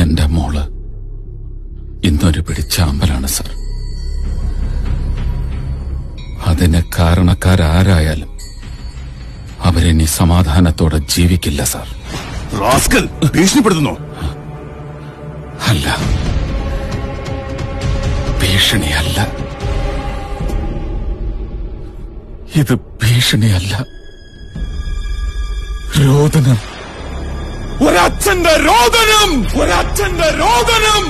എന്റെ മോള് ഇന്നൊരു പിടിച്ചാമ്പലാണ് സർ അതിന് കാരണക്കാരാരായാലും അവരിനി സമാധാനത്തോടെ ജീവിക്കില്ല സർ റാസ്കൽ ഭീഷണിപ്പെടുത്തുന്നു അല്ല ഭീഷണിയല്ല ഇത് ഭീഷണിയല്ല രോദനം ഒരച്ഛന്റെ രോദനം ഒരച്ഛന്റെ രോദനം